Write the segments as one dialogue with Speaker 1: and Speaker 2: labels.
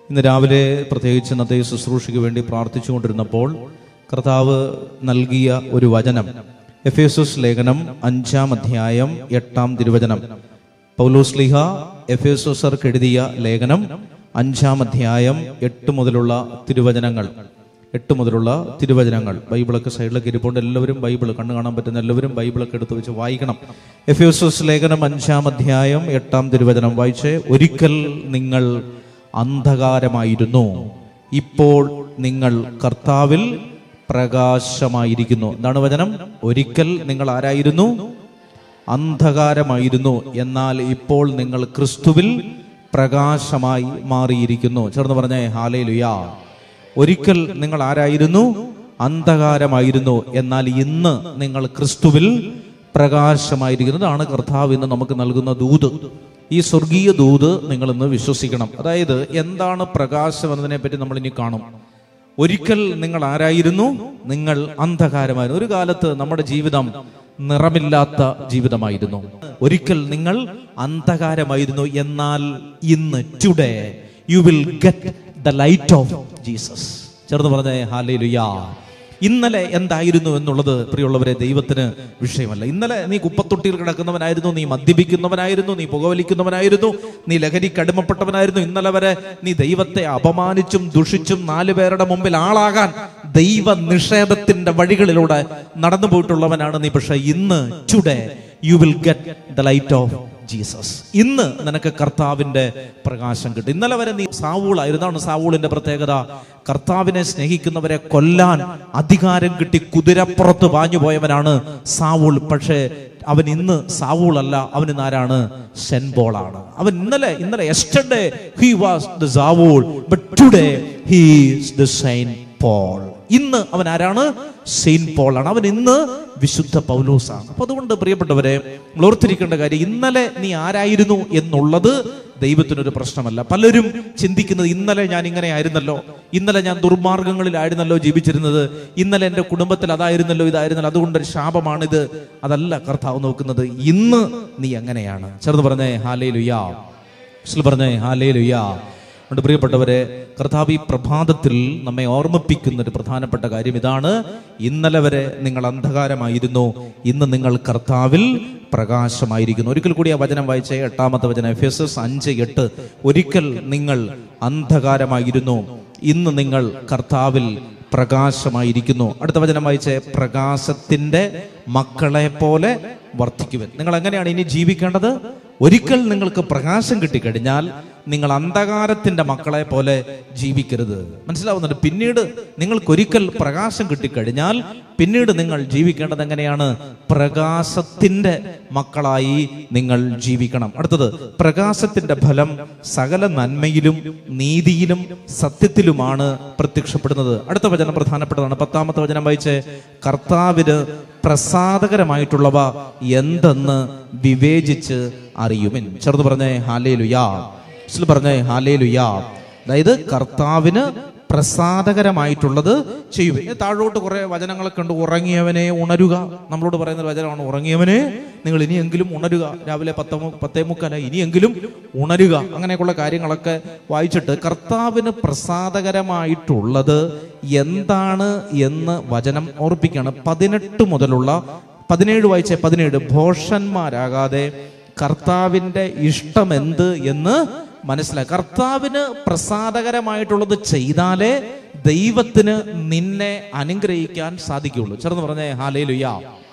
Speaker 1: ഇന്ന് രാവിലെ പ്രത്യേകിച്ച് ഇന്നത്തെ ഈ ശുശ്രൂഷയ്ക്ക് വേണ്ടി പ്രാർത്ഥിച്ചുകൊണ്ടിരുന്നപ്പോൾ കർത്താവ് നൽകിയ ഒരു വചനം എഫ് എസ് ലേഖനം അഞ്ചാം അധ്യായം എട്ടാം തിരുവചനം പൗലോസ് ലിഹ എഫ് എസ് എഴുതിയ ലേഖനം അഞ്ചാം അധ്യായം എട്ട് മുതലുള്ള തിരുവചനങ്ങൾ എട്ട് മുതലുള്ള തിരുവചനങ്ങൾ ബൈബിളൊക്കെ സൈഡിലൊക്കെ ഇരിപ്പുണ്ട് എല്ലാവരും ബൈബിൾ കണ്ണു കാണാൻ പറ്റുന്ന എല്ലാവരും ബൈബിളൊക്കെ എടുത്ത് വെച്ച് വായിക്കണം എഫ് എസ് ലേഖനം അഞ്ചാം അധ്യായം എട്ടാം തിരുവചനം വായിച്ച് ഒരിക്കൽ നിങ്ങൾ അന്ധകാരമായിരുന്നു ഇപ്പോൾ നിങ്ങൾ കർത്താവിൽ പ്രകാശമായിരിക്കുന്നു എന്താണ് വചനം ഒരിക്കൽ നിങ്ങൾ ആരായിരുന്നു അന്ധകാരമായിരുന്നു എന്നാൽ ഇപ്പോൾ നിങ്ങൾ ക്രിസ്തുവിൽ പ്രകാശമായി മാറിയിരിക്കുന്നു ചേർന്ന് പറഞ്ഞേ ഹാലേ ലുയാ ഒരിക്കൽ നിങ്ങൾ ആരായിരുന്നു അന്ധകാരമായിരുന്നു എന്നാൽ ഇന്ന് നിങ്ങൾ ക്രിസ്തുവിൽ പ്രകാശമായിരിക്കുന്നു ഇതാണ് കർത്താവ് ഇന്ന് നമുക്ക് നൽകുന്ന ദൂത് ഈ സ്വർഗീയ ദൂത് നിങ്ങൾ ഇന്ന് വിശ്വസിക്കണം അതായത് എന്താണ് പ്രകാശം എന്നതിനെ പറ്റി നമ്മൾ ഇനി കാണും ഒരിക്കൽ നിങ്ങൾ ആരായിരുന്നു നിങ്ങൾ അന്ധകാരമായിരുന്നു ഒരു കാലത്ത് നമ്മുടെ ജീവിതം നിറമില്ലാത്ത ജീവിതമായിരുന്നു ഒരിക്കൽ നിങ്ങൾ അന്ധകാരമായിരുന്നു എന്നാൽ ഇന്ന് today you will get the light of Jesus ചേർന്ന് പറഞ്ഞേ ഹാലേലുയാ ഇന്നലെ എന്തായിരുന്നു എന്നുള്ളത് പ്രിയമുള്ളവരെ ദൈവത്തിന് വിഷയമല്ല ഇന്നലെ നീ കുപ്പത്തൊട്ടിയിൽ കിടക്കുന്നവനായിരുന്നു നീ മദ്യപിക്കുന്നവനായിരുന്നു നീ പുകവലിക്കുന്നവനായിരുന്നു നീ ലഹരിക്ക് അടിമപ്പെട്ടവനായിരുന്നു ഇന്നലെ വരെ നീ ദൈവത്തെ അപമാനിച്ചും ദുഷിച്ചും നാലു പേരുടെ മുമ്പിൽ ആളാകാൻ ദൈവ നിഷേധത്തിന്റെ വഴികളിലൂടെ നടന്നു പോയിട്ടുള്ളവനാണ് നീ പക്ഷെ ഇന്ന് today you will get the light of Jesus ഇന്ന് നിനക്ക് കർത്താവിന്റെ പ്രകാശം കിട്ടും ഇന്നലെ വരെ നീ സാവൂളായിരുന്നാണ് സാവൂളിന്റെ പ്രത്യേകത കർത്താവിനെ സ്നേഹിക്കുന്നവരെ കൊല്ലാൻ അധികാരം കിട്ടി കുതിരപ്പുറത്ത് പാഞ്ഞു പോയവനാണ് സാവൂൾ പക്ഷേ അവൻ ഇന്ന് സാവൂളല്ല അവൻ ഇന്ന് ആരാണ് സെൻബോളാണ് അവൻ ഇന്നലെ ഇന്നലെ yesterday he was the Saul but today he's the saint Paul ഇന്ന് അവൻ ആരാണ് സെയിൻ പോൾ ആണ് അവൻ ഇന്ന് വിശുദ്ധ പൗലോസാണ് അപ്പൊ അതുകൊണ്ട് പ്രിയപ്പെട്ടവരെ നമ്മൾ ഓർത്തിരിക്കേണ്ട കാര്യം ഇന്നലെ നീ ആരായിരുന്നു എന്നുള്ളത് ദൈവത്തിനൊരു പ്രശ്നമല്ല പലരും ചിന്തിക്കുന്നത് ഇന്നലെ ഞാൻ ഇങ്ങനെ ആയിരുന്നല്ലോ ഇന്നലെ ഞാൻ ദുർമാർഗങ്ങളിലായിരുന്നല്ലോ ജീവിച്ചിരുന്നത് ഇന്നലെ എൻ്റെ കുടുംബത്തിൽ അതായിരുന്നല്ലോ ഇതായിരുന്നല്ലോ അതുകൊണ്ട് ഒരു ശാപമാണിത് അതല്ല കർത്താവ് നോക്കുന്നത് ഇന്ന് നീ എങ്ങനെയാണ് ചെറുത് പറഞ്ഞേ ഹാലേ ലുയാ പറഞ്ഞേ ഹാലേ ലുയാ അതുകൊണ്ട് പ്രിയപ്പെട്ടവരെ കർത്താവ് ഈ പ്രഭാതത്തിൽ നമ്മെ ഓർമ്മിപ്പിക്കുന്ന ഒരു പ്രധാനപ്പെട്ട കാര്യം ഇതാണ് ഇന്നലെ വരെ നിങ്ങൾ അന്ധകാരമായിരുന്നു ഇന്ന് നിങ്ങൾ കർത്താവിൽ പ്രകാശമായിരിക്കുന്നു ഒരിക്കൽ കൂടി ആ വചനം വായിച്ച എട്ടാമത്തെ വചനം എഫ് എസ് എസ് അഞ്ച് എട്ട് ഒരിക്കൽ നിങ്ങൾ അന്ധകാരമായിരുന്നു ഇന്ന് നിങ്ങൾ കർത്താവിൽ പ്രകാശമായിരിക്കുന്നു അടുത്ത വചനം വായിച്ച പ്രകാശത്തിന്റെ മക്കളെ പോലെ വർദ്ധിക്കുവൻ നിങ്ങൾ എങ്ങനെയാണ് ഇനി ജീവിക്കേണ്ടത് ഒരിക്കൽ നിങ്ങൾക്ക് പ്രകാശം കിട്ടിക്കഴിഞ്ഞാൽ നിങ്ങൾ അന്ധകാരത്തിന്റെ മക്കളെ പോലെ ജീവിക്കരുത് മനസ്സിലാവുന്നുണ്ട് പിന്നീട് നിങ്ങൾക്കൊരിക്കൽ പ്രകാശം കിട്ടിക്കഴിഞ്ഞാൽ പിന്നീട് നിങ്ങൾ ജീവിക്കേണ്ടത് എങ്ങനെയാണ് പ്രകാശത്തിന്റെ മക്കളായി നിങ്ങൾ ജീവിക്കണം അടുത്തത് പ്രകാശത്തിന്റെ ഫലം സകല നന്മയിലും നീതിയിലും സത്യത്തിലുമാണ് പ്രത്യക്ഷപ്പെടുന്നത് അടുത്ത വചനം പ്രധാനപ്പെട്ടതാണ് പത്താമത്തെ വചനം വായിച്ച് കർത്താവിന് പ്രസാദകരമായിട്ടുള്ളവ എന്തെന്ന് വിവേചിച്ച് അറിയുമിൻ ചെറുത് പറഞ്ഞേ ഹാലേ ലുയാ പറഞ്ഞേ ഹാലേ ലുയാ അതായത് കർത്താവിന് പ്രസാദകരമായിട്ടുള്ളത് ചെയ്യും ഇനി താഴോട്ട് കുറെ വചനങ്ങളൊക്കെ ഉണ്ട് ഉറങ്ങിയവനെ ഉണരുക നമ്മളോട് പറയുന്ന ഒരു വചനമാണ് ഉറങ്ങിയവനെ നിങ്ങൾ ഇനിയെങ്കിലും ഉണരുക രാവിലെ പത്ത പത്തേ മുക്കാലായി ഇനിയെങ്കിലും ഉണരുക അങ്ങനെയൊക്കെയുള്ള കാര്യങ്ങളൊക്കെ വായിച്ചിട്ട് കർത്താവിന് പ്രസാദകരമായിട്ടുള്ളത് എന്താണ് എന്ന് വചനം ഓർപ്പിക്കുകയാണ് പതിനെട്ട് മുതലുള്ള പതിനേഴ് വായിച്ച പതിനേഴ് ഭോഷന്മാരാകാതെ കർത്താവിന്റെ ഇഷ്ടം എന്ത് എന്ന് മനസ്സിലാക്കുക കർത്താവിന് പ്രസാദകരമായിട്ടുള്ളത് ചെയ്താലേ ദൈവത്തിന് നിന്നെ അനുഗ്രഹിക്കാൻ സാധിക്കുകയുള്ളൂ ചെറുന്ന് പറഞ്ഞേ ഹാലേ ലുയാ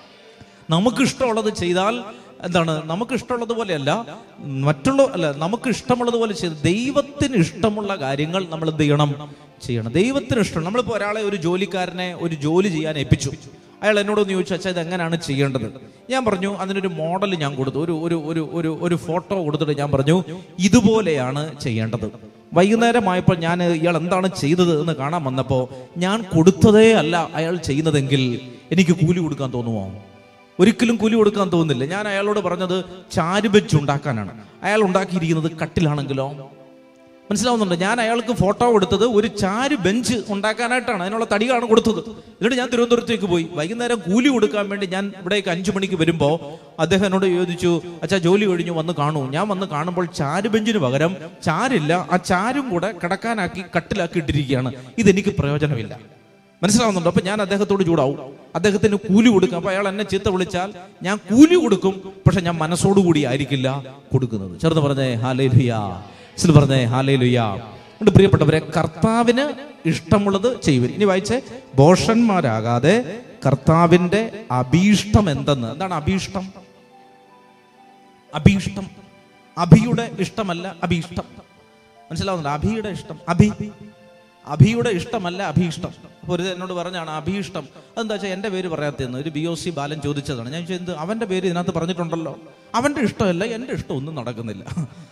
Speaker 1: നമുക്ക് ഇഷ്ടമുള്ളത് ചെയ്താൽ എന്താണ് നമുക്ക് ഇഷ്ടമുള്ളത് പോലെയല്ല മറ്റുള്ള അല്ല നമുക്ക് ഇഷ്ടമുള്ളത് പോലെ ചെയ്ത് ദൈവത്തിന് ഇഷ്ടമുള്ള കാര്യങ്ങൾ നമ്മൾ എന്ത് ചെയ്യണം ചെയ്യണം ദൈവത്തിന് ഇഷ്ടം നമ്മളിപ്പോൾ ഒരാളെ ഒരു ജോലിക്കാരനെ ഒരു ജോലി ചെയ്യാൻ ഏൽപ്പിച്ചു അയാൾ എന്നോടൊന്ന് ചോദിച്ചു അച്ഛാ ഇത് എങ്ങനെയാണ് ചെയ്യേണ്ടത് ഞാൻ പറഞ്ഞു അതിനൊരു മോഡൽ ഞാൻ കൊടുത്തു ഒരു ഒരു ഒരു ഒരു ഒരു ഫോട്ടോ കൊടുത്തിട്ട് ഞാൻ പറഞ്ഞു ഇതുപോലെയാണ് ചെയ്യേണ്ടത് വൈകുന്നേരമായപ്പോൾ ഞാൻ ഇയാൾ എന്താണ് ചെയ്തത് എന്ന് കാണാൻ വന്നപ്പോൾ ഞാൻ കൊടുത്തതേ അല്ല അയാൾ ചെയ്യുന്നതെങ്കിൽ എനിക്ക് കൂലി കൊടുക്കാൻ തോന്നുമോ ഒരിക്കലും കൂലി കൊടുക്കാൻ തോന്നുന്നില്ല ഞാൻ അയാളോട് പറഞ്ഞത് ചാരു വെച്ച് ഉണ്ടാക്കാനാണ് അയാൾ ഉണ്ടാക്കിയിരിക്കുന്നത് കട്ടിലാണെങ്കിലോ മനസ്സിലാവുന്നുണ്ട് ഞാൻ അയാൾക്ക് ഫോട്ടോ കൊടുത്തത് ഒരു ചാര് ബെഞ്ച് ഉണ്ടാക്കാനായിട്ടാണ് അതിനുള്ള തടികളാണ് കൊടുത്തത് എന്നിട്ട് ഞാൻ തിരുവനന്തപുരത്തേക്ക് പോയി വൈകുന്നേരം കൂലി കൊടുക്കാൻ വേണ്ടി ഞാൻ ഇവിടേക്ക് അഞ്ചു മണിക്ക് വരുമ്പോൾ അദ്ദേഹം എന്നോട് ചോദിച്ചു അച്ഛാ ജോലി കഴിഞ്ഞു വന്ന് കാണൂ ഞാൻ വന്ന് കാണുമ്പോൾ ചാര് ബെഞ്ചിന് പകരം ചാരില്ല ആ ചാരും കൂടെ കിടക്കാനാക്കി കട്ടിലാക്കി ഇട്ടിരിക്കുകയാണ് ഇതെനിക്ക് പ്രയോജനമില്ല മനസ്സിലാവുന്നുണ്ടോ അപ്പൊ ഞാൻ അദ്ദേഹത്തോട് ചൂടാവും അദ്ദേഹത്തിന് കൂലി കൊടുക്കും അപ്പൊ അയാൾ എന്നെ ചീത്ത വിളിച്ചാൽ ഞാൻ കൂലി കൊടുക്കും പക്ഷെ ഞാൻ മനസ്സോടുകൂടി ആയിരിക്കില്ല കൊടുക്കുന്നത് ചെറുത് പറഞ്ഞേ ഹാലേ ലുയാ സിൽ പറഞ്ഞേ ഹാലേ ലുയാ അതുകൊണ്ട് പ്രിയപ്പെട്ടവരെ കർത്താവിന് ഇഷ്ടമുള്ളത് ചെയ്യുവിൻ ഇനി വായിച്ചേ ബോഷന്മാരാകാതെ കർത്താവിന്റെ അഭീഷ്ടം എന്തെന്ന് എന്താണ് അഭീഷ്ടം അഭീഷ്ടം അഭിയുടെ ഇഷ്ടമല്ല അഭീഷ്ടം മനസ്സിലാവുന്നുണ്ട് അഭിയുടെ ഇഷ്ടം അഭി അഭിയുടെ ഇഷ്ടമല്ല അഭീഷ്ടം അപ്പോൾ ഒരു എന്നോട് പറഞ്ഞാണ് അഭീഷ്ടം അതെന്താ വെച്ചാൽ എൻ്റെ പേര് പറയാത്തതെന്ന് ഒരു ബി ഒ സി ബാലൻ ചോദിച്ചതാണ് ഞാൻ ചോദിച്ചത് എന്ത് അവൻ്റെ പേര് ഇതിനകത്ത് പറഞ്ഞിട്ടുണ്ടല്ലോ അവൻ്റെ ഇഷ്ടമല്ല എൻ്റെ ഇഷ്ടം ഒന്നും നടക്കുന്നില്ല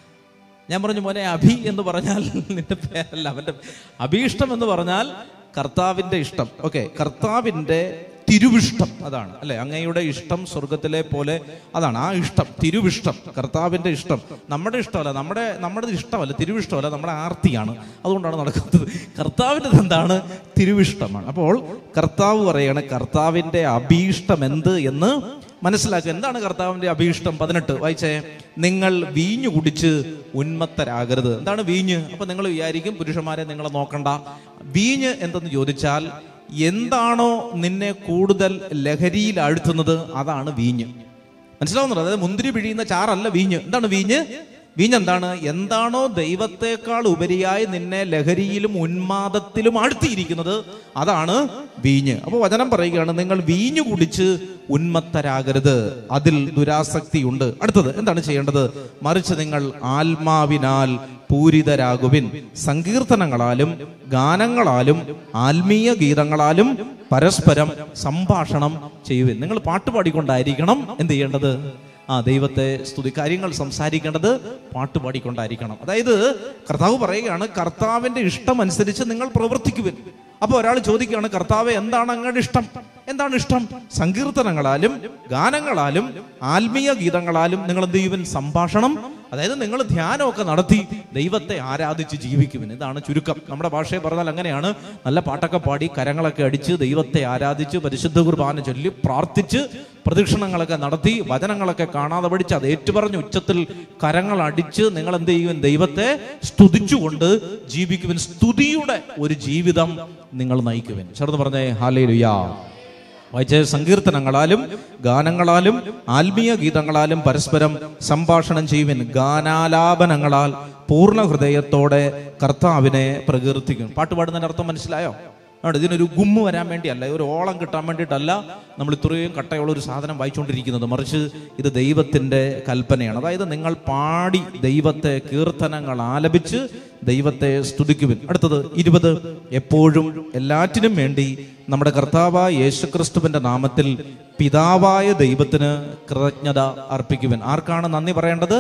Speaker 1: ഞാൻ പറഞ്ഞു മോനെ അഭി എന്ന് പറഞ്ഞാൽ നിന്റെ പേരല്ല അവൻ്റെ അഭീഷ്ടം എന്ന് പറഞ്ഞാൽ കർത്താവിൻ്റെ ഇഷ്ടം ഓക്കെ കർത്താവിൻ്റെ തിരുവിഷ്ടം അതാണ് അല്ലെ അങ്ങയുടെ ഇഷ്ടം സ്വർഗത്തിലെ പോലെ അതാണ് ആ ഇഷ്ടം തിരുവിഷ്ടം കർത്താവിന്റെ ഇഷ്ടം നമ്മുടെ ഇഷ്ടമല്ല നമ്മുടെ നമ്മുടെ ഇഷ്ടമല്ല തിരുവിഷ്ടമല്ല നമ്മുടെ ആർത്തിയാണ് അതുകൊണ്ടാണ് നടക്കുന്നത് കർത്താവിൻ്റെ എന്താണ് തിരുവിഷ്ടമാണ് അപ്പോൾ കർത്താവ് പറയാണ് കർത്താവിന്റെ അഭീഷ്ടം എന്ത് എന്ന് മനസ്സിലാക്കുക എന്താണ് കർത്താവിന്റെ അഭീഷ്ടം പതിനെട്ട് വായിച്ചേ നിങ്ങൾ വീഞ്ഞു കുടിച്ച് ഉന്മത്തരാകരുത് എന്താണ് വീഞ്ഞ് അപ്പൊ നിങ്ങൾ വിചാരിക്കും പുരുഷന്മാരെ നിങ്ങളെ നോക്കണ്ട വീഞ്ഞ് എന്തെന്ന് ചോദിച്ചാൽ എന്താണോ നിന്നെ കൂടുതൽ ലഹരിയിൽ ആഴ്ത്തുന്നത് അതാണ് വീഞ്ഞ് മനസ്സിലാവുന്നുണ്ടോ അതായത് മുന്തിരി പിഴിയുന്ന ചാറല്ല വീഞ്ഞ് എന്താണ് വീഞ്ഞ് വീഞ്ഞ് എന്താണ് എന്താണോ ദൈവത്തെക്കാൾ ഉപരിയായി നിന്നെ ലഹരിയിലും ഉന്മാദത്തിലും ആഴ്ത്തിയിരിക്കുന്നത് അതാണ് വീഞ്ഞ് അപ്പോൾ വചനം പറയുകയാണ് നിങ്ങൾ വീഞ്ഞു കുടിച്ച് ഉന്മത്തരാകരുത് അതിൽ ദുരാസക്തിയുണ്ട് അടുത്തത് എന്താണ് ചെയ്യേണ്ടത് മറിച്ച് നിങ്ങൾ ആത്മാവിനാൽ പൂരിതരാകുവിൻ സങ്കീർത്തനങ്ങളാലും ഗാനങ്ങളാലും ആത്മീയ ഗീതങ്ങളാലും പരസ്പരം സംഭാഷണം ചെയ്യുവിൻ നിങ്ങൾ പാട്ട് പാടിക്കൊണ്ടായിരിക്കണം എന്ത് ചെയ്യേണ്ടത് ആ ദൈവത്തെ സ്തുതി കാര്യങ്ങൾ സംസാരിക്കേണ്ടത് പാട്ട് പാടിക്കൊണ്ടായിരിക്കണം അതായത് കർത്താവ് പറയുകയാണ് കർത്താവിന്റെ ഇഷ്ടം അനുസരിച്ച് നിങ്ങൾ പ്രവർത്തിക്കുവിൻ അപ്പൊ ഒരാൾ ചോദിക്കുകയാണ് കർത്താവ് എന്താണ് അങ്ങയുടെ ഇഷ്ടം എന്താണ് ഇഷ്ടം സങ്കീർത്തനങ്ങളാലും ഗാനങ്ങളാലും ആത്മീയ ഗീതങ്ങളാലും നിങ്ങൾ എന്ത് ചെയ്യുവിൻ സംഭാഷണം അതായത് നിങ്ങൾ ധ്യാനമൊക്കെ നടത്തി ദൈവത്തെ ആരാധിച്ച് ജീവിക്കുവിൻ ഇതാണ് ചുരുക്കം നമ്മുടെ ഭാഷയെ പറഞ്ഞാൽ അങ്ങനെയാണ് നല്ല പാട്ടൊക്കെ പാടി കരങ്ങളൊക്കെ അടിച്ച് ദൈവത്തെ ആരാധിച്ച് പരിശുദ്ധ കുർബാന ചൊല്ലി പ്രാർത്ഥിച്ച് പ്രദക്ഷിണങ്ങളൊക്കെ നടത്തി വചനങ്ങളൊക്കെ കാണാതെ പഠിച്ച് അത് ഏറ്റുപറഞ്ഞ് ഉച്ചത്തിൽ കരങ്ങൾ അടിച്ച് നിങ്ങൾ എന്ത് ചെയ്യുവിൻ ദൈവത്തെ സ്തുതിച്ചുകൊണ്ട് ജീവിക്കുവിൻ സ്തുതിയുടെ ഒരു ജീവിതം നിങ്ങൾ നയിക്കുവിൻ ചെറുത് പറഞ്ഞേ ഹാലേ ലുയാ വായിച്ച സങ്കീർത്തനങ്ങളാലും ഗാനങ്ങളാലും ആത്മീയ ഗീതങ്ങളാലും പരസ്പരം സംഭാഷണം ചെയ്യുവിൻ ഗാനാലാപനങ്ങളാൽ പൂർണ്ണ ഹൃദയത്തോടെ കർത്താവിനെ പ്രകീർത്തിക്കും പാട്ട് പാടുന്നതിന്റെ അർത്ഥം മനസ്സിലായോ ആണ് ഇതിനൊരു ഗുമ്മ് വരാൻ വേണ്ടിയല്ല ഒരു ഓളം കിട്ടാൻ വേണ്ടിയിട്ടല്ല നമ്മൾ ഇത്രയും കട്ടയുള്ള ഒരു സാധനം വായിച്ചുകൊണ്ടിരിക്കുന്നത് മറിച്ച് ഇത് ദൈവത്തിന്റെ കൽപ്പനയാണ് അതായത് നിങ്ങൾ പാടി ദൈവത്തെ കീർത്തനങ്ങൾ ആലപിച്ച് ദൈവത്തെ സ്തുതിക്കുവിൻ അടുത്തത് ഇരുപത് എപ്പോഴും എല്ലാറ്റിനും വേണ്ടി നമ്മുടെ കർത്താവായ യേശുക്രിസ്തുവിന്റെ നാമത്തിൽ പിതാവായ ദൈവത്തിന് കൃതജ്ഞത അർപ്പിക്കുവിൻ ആർക്കാണ് നന്ദി പറയേണ്ടത്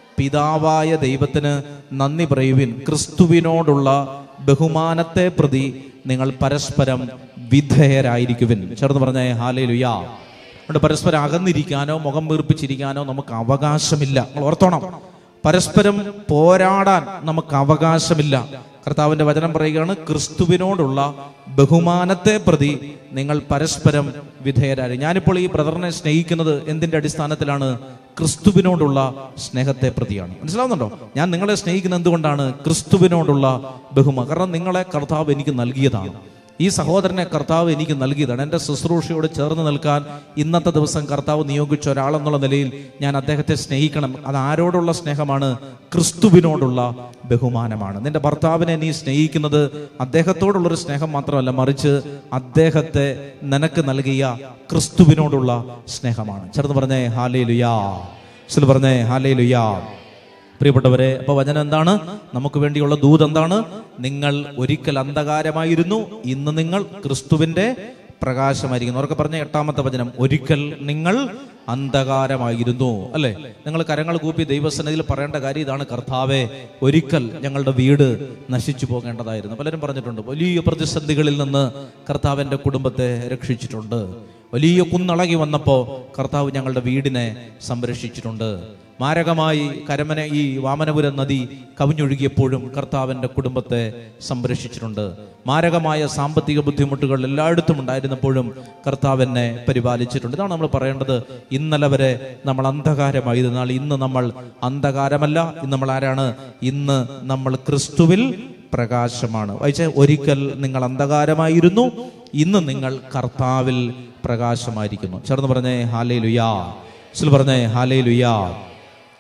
Speaker 1: പിതാവായ ദൈവത്തിന് നന്ദി പറയുവിൻ ക്രിസ്തുവിനോടുള്ള ബഹുമാനത്തെ പ്രതി നിങ്ങൾ പരസ്പരം വിധേയരായിരിക്കുവിൻ ചേർന്ന് പറഞ്ഞ ഹാലേ ലുയാ അതുകൊണ്ട് പരസ്പരം അകന്നിരിക്കാനോ മുഖം വീർപ്പിച്ചിരിക്കാനോ നമുക്ക് അവകാശമില്ല നിങ്ങൾ ഓർത്തോണം പരസ്പരം പോരാടാൻ നമുക്ക് അവകാശമില്ല കർത്താവിന്റെ വചനം പറയുകയാണ് ക്രിസ്തുവിനോടുള്ള ബഹുമാനത്തെ പ്രതി നിങ്ങൾ പരസ്പരം വിധേയരായി ഞാനിപ്പോൾ ഈ ബ്രദറിനെ സ്നേഹിക്കുന്നത് എന്തിന്റെ അടിസ്ഥാനത്തിലാണ് ക്രിസ്തുവിനോടുള്ള സ്നേഹത്തെ പ്രതിയാണ് മനസ്സിലാവുന്നുണ്ടോ ഞാൻ നിങ്ങളെ സ്നേഹിക്കുന്നത് എന്തുകൊണ്ടാണ് ക്രിസ്തുവിനോടുള്ള ബഹുമ കാരണം നിങ്ങളെ കർത്താവ് എനിക്ക് നൽകിയതാണ് ഈ സഹോദരനെ കർത്താവ് എനിക്ക് നൽകിയതാണ് എൻ്റെ ശുശ്രൂഷയോട് ചേർന്ന് നിൽക്കാൻ ഇന്നത്തെ ദിവസം കർത്താവ് നിയോഗിച്ച ഒരാളെന്നുള്ള നിലയിൽ ഞാൻ അദ്ദേഹത്തെ സ്നേഹിക്കണം അത് ആരോടുള്ള സ്നേഹമാണ് ക്രിസ്തുവിനോടുള്ള ബഹുമാനമാണ് നിന്റെ ഭർത്താവിനെ നീ സ്നേഹിക്കുന്നത് അദ്ദേഹത്തോടുള്ളൊരു സ്നേഹം മാത്രമല്ല മറിച്ച് അദ്ദേഹത്തെ നിനക്ക് നൽകിയ ക്രിസ്തുവിനോടുള്ള സ്നേഹമാണ് ചേർന്ന് പറഞ്ഞേ ഹാലേ ലുയാ പറഞ്ഞേ ഹാലേ ലുയാ പ്രിയപ്പെട്ടവരെ അപ്പൊ വചനം എന്താണ് നമുക്ക് വേണ്ടിയുള്ള ദൂത് എന്താണ് നിങ്ങൾ ഒരിക്കൽ അന്ധകാരമായിരുന്നു ഇന്ന് നിങ്ങൾ ക്രിസ്തുവിന്റെ പ്രകാശമായിരിക്കുന്നു അവർക്ക് പറഞ്ഞ എട്ടാമത്തെ വചനം ഒരിക്കൽ നിങ്ങൾ അന്ധകാരമായിരുന്നു അല്ലെ നിങ്ങൾ കരങ്ങൾ കൂപ്പി ദൈവസന്നിധിയിൽ പറയേണ്ട കാര്യം ഇതാണ് കർത്താവെ ഒരിക്കൽ ഞങ്ങളുടെ വീട് നശിച്ചു പോകേണ്ടതായിരുന്നു പലരും പറഞ്ഞിട്ടുണ്ട് വലിയ പ്രതിസന്ധികളിൽ നിന്ന് കർത്താവിന്റെ കുടുംബത്തെ രക്ഷിച്ചിട്ടുണ്ട് വലിയ കുന്നളകി വന്നപ്പോൾ കർത്താവ് ഞങ്ങളുടെ വീടിനെ സംരക്ഷിച്ചിട്ടുണ്ട് മാരകമായി കരമന ഈ വാമനപുരം നദി കവിഞ്ഞൊഴുകിയപ്പോഴും കർത്താവിൻ്റെ കുടുംബത്തെ സംരക്ഷിച്ചിട്ടുണ്ട് മാരകമായ സാമ്പത്തിക ബുദ്ധിമുട്ടുകൾ എല്ലായിടത്തും ഉണ്ടായിരുന്നപ്പോഴും കർത്താവ് എന്നെ പരിപാലിച്ചിട്ടുണ്ട് ഇതാണ് നമ്മൾ പറയേണ്ടത് ഇന്നലെ വരെ നമ്മൾ അന്ധകാരമായിരുന്നാൽ ഇന്ന് നമ്മൾ അന്ധകാരമല്ല ഇന്ന് നമ്മൾ ആരാണ് ഇന്ന് നമ്മൾ ക്രിസ്തുവിൽ പ്രകാശമാണ് വായിച്ച ഒരിക്കൽ നിങ്ങൾ അന്ധകാരമായിരുന്നു ഇന്ന് നിങ്ങൾ കർത്താവിൽ പ്രകാശമായിരിക്കുന്നു ചേർന്ന് പറഞ്ഞേ ഹാലേ ലുയാ പറഞ്ഞേ ഹാലേ ലുയാ